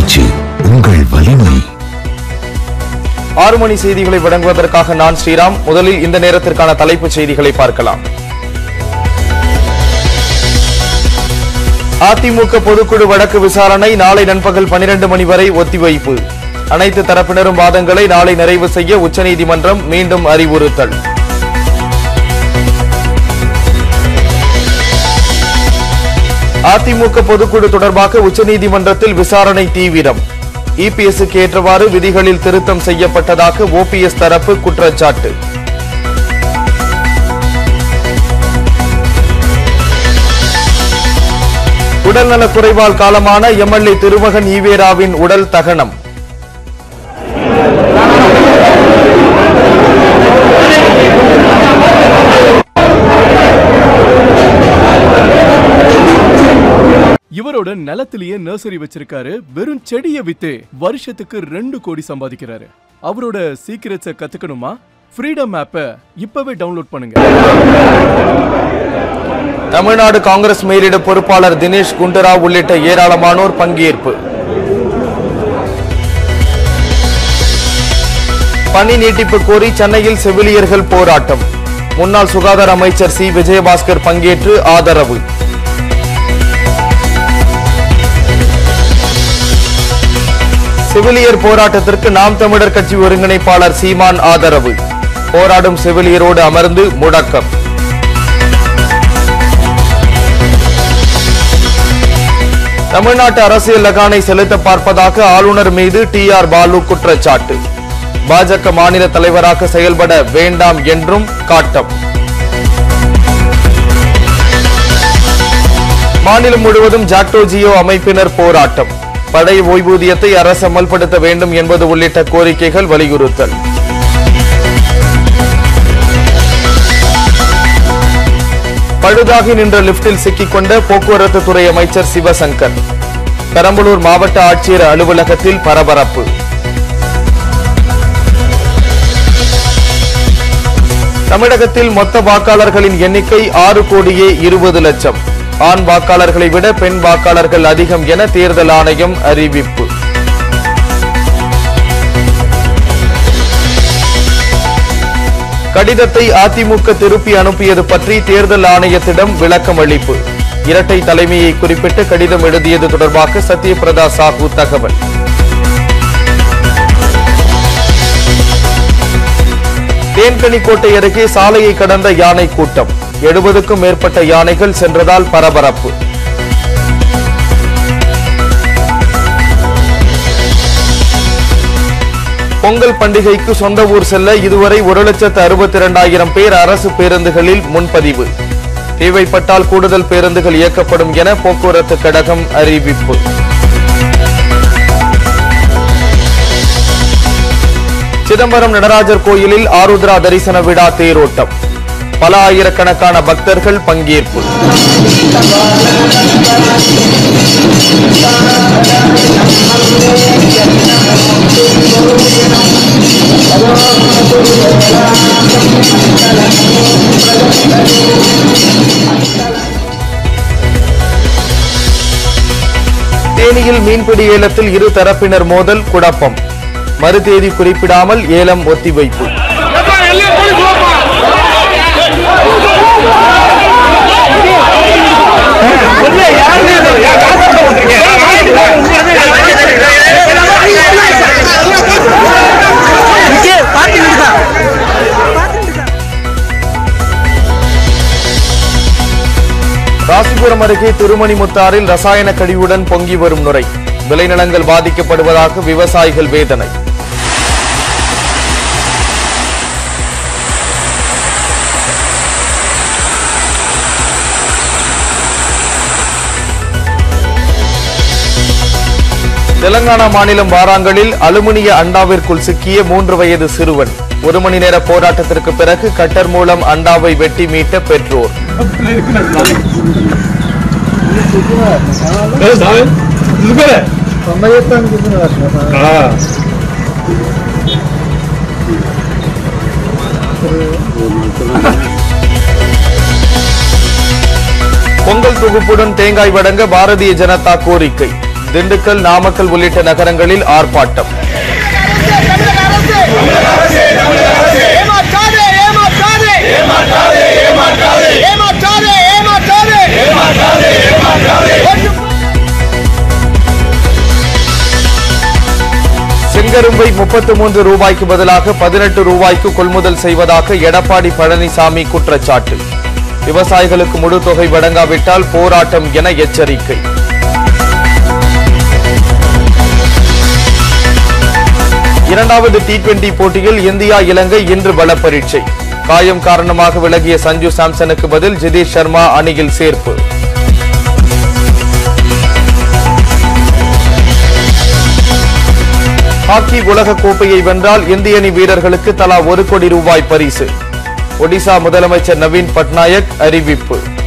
பேச்சு உங்கள் வலிமை ஆறு மணி செய்திகளை வழங்குவதற்காக நான் ஸ்ரீராம் முதலில் இந்த நேரத்திற்கான தலைப்புச் செய்திகளை பார்க்கலாம் அதிமுக பொதுக்குழு வழக்கு விசாரணை நாளை நண்பகல் 12 மணி வரை ஒத்திவைப்பு அனைத்து தரப்பினரும் வாதங்களை நாளை நிறைவு செய்ய உச்சநீதிமன்றம் மீண்டும் அறிவுறுத்தல் அதிமுக பொதுக்குழு தொடர்பாக உச்சநீதிமன்றத்தில் விசாரணை தீவிரம் இபிஎஸ்க்கு ஏற்றவாறு விதிகளில் திருத்தம் செய்யப்பட்டதாக ஓபிஎஸ் தரப்பு குற்றச்சாட்டு உடல்நலக் குறைவால் காலமான எம்எல்ஏ திருமகன் ஈவேராவின் உடல் தகனம் இவரோட நிலத்திலேயே நர்சரி வச்சிருக்காரு வெறும் செடியை வித்து வருஷத்துக்கு ரெண்டு கோடி சம்பாதிக்கிறாரு அவரோட சீக்கிரட்ஸை கத்துக்கணுமா ஃப்ரீடம் ஆப்பை இப்பவே டவுன்லோட் பண்ணுங்க தமிழ்நாடு காங்கிரஸ் மேலிட பொறுப்பாளர் தினேஷ் குண்டுராவ் உள்ளிட்ட ஏராளமானோர் பங்கேற்பு பணி நீட்டிப்பு கோரி சென்னையில் செவிலியர்கள் போராட்டம் முன்னாள் சுகாதார அமைச்சர் சி விஜயபாஸ்கர் பங்கேற்று ஆதரவு செவிலியர் போராட்டத்திற்கு நாம் தமிழர் கட்சி ஒருங்கிணைப்பாளர் சீமான் ஆதரவு போராடும் செவிலியரோடு அமர்ந்து முடக்கம் தமிழ்நாட்டு அரசியல் லகானை செலுத்த பார்ப்பதாக ஆளுநர் மீது டி ஆர் பாலு குற்றச்சாட்டு பாஜக மாநில தலைவராக செயல்பட வேண்டாம் என்றும் காட்டம் மாநிலம் முழுவதும் ஜாக்டோ ஜியோ அமைப்பினர் போராட்டம் படை ஓய்வூதியத்தை அரசு அமல்படுத்த வேண்டும் என்பது உள்ளிட்ட கோரிக்கைகள் வலியுறுத்தல் பழுதாகி நின்ற லிப்டில் சிக்கிக்கொண்ட போக்குவரத்து துறை அமைச்சர் சிவசங்கர் பெரம்பலூர் மாவட்ட ஆட்சியர் அலுவலகத்தில் பரபரப்பு தமிழகத்தில் மொத்த வாக்காளர்களின் எண்ணிக்கை ஆறு கோடியே இருபது லட்சம் ஆண் வாக்காளர்களை விட பெண் வாக்காளர்கள் அதிகம் என தேர்தல் ஆணையம் அறிவிப்பு கடிதத்தை அதிமுக திருப்பி அனுப்பியது பற்றி தேர்தல் ஆணையத்திடம் விளக்கம் அளிப்பு இரட்டை தலைமையை குறிப்பிட்டு கடிதம் எழுதியது தொடர்பாக சத்யபிரதா சாஹூ தகவல் தேன்கனிக்கோட்டை அருகே சாலையை கடந்த யானை கூட்டம் எழுபதுக்கும் மேற்பட்ட யானைகள் சென்றதால் பரபரப்பு பொங்கல் பண்டிகைக்கு சொந்த ஊர் செல்ல இதுவரை ஒரு லட்சத்து அறுபத்தி இரண்டாயிரம் பேர் அரசு பேருந்துகளில் முன்பதிவு தேவைப்பட்டால் கூடுதல் பேருந்துகள் இயக்கப்படும் என போக்குவரத்து கழகம் அறிவிப்பு சிதம்பரம் நடராஜர் கோயிலில் ஆருத்ரா தரிசன விழா தேரோட்டம் பல ஆயிரக்கணக்கான பக்தர்கள் பங்கேற்பு தேனியில் மீன்பிடி ஏலத்தில் இரு தரப்பினர் மோதல் குழப்பம் மறுதேதி குறிப்பிடாமல் ஏலம் ஒத்திவைப்பு ராசிபுரம் அருகே திருமணிமுத்தாறில் ரசாயன கழிவுடன் பொங்கி வரும் நுரை விளைநிலங்கள் பாதிக்கப்படுவதாக விவசாயிகள் வேதனை தெலங்கானா மாநிலம் வாராங்கலில் அலுமினிய அண்டாவிற்குள் சிக்கிய மூன்று வயது சிறுவன் ஒரு மணி நேர போராட்டத்திற்கு பிறகு கட்டர் மூலம் அண்டாவை வெட்டி மீட்ட பெற்றோர் பொங்கல் தொகுப்புடன் தேங்காய் வழங்க பாரதிய ஜனதா கோரிக்கை திண்டுக்கல் நாமக்கல் உள்ளிட்ட நகரங்களில் ஆர்ப்பாட்டம் ஏமாற்றாதே ஏமாற்றாதே ஏமாற்றாதே ஏமாற்றாதே ஏமாற்றாதே செங்கரும்பை முப்பத்து மூன்று ரூபாய்க்கு பதிலாக பதினெட்டு ரூபாய்க்கு கொள்முதல் செய்வதாக எடப்பாடி பழனிசாமி குற்றச்சாட்டு விவசாயிகளுக்கு முழு தொகை வழங்காவிட்டால் போராட்டம் என எச்சரிக்கை இரண்டாவது டி டுவெண்டி போட்டியில் இந்தியா இலங்கை இன்று பல பரீட்சை காயம் காரணமாக விலகிய சஞ்சு சாம்சனுக்கு பதில் ஜிதேஷ் சர்மா அணியில் சேர்ப்பு ஹாக்கி உலக கோப்பையை வென்றால் இந்திய அணி வீரர்களுக்கு தலா ஒரு கோடி ரூபாய் பரிசு ஒடிசா முதலமைச்சர் நவீன் பட்நாயக் அறிவிப்பு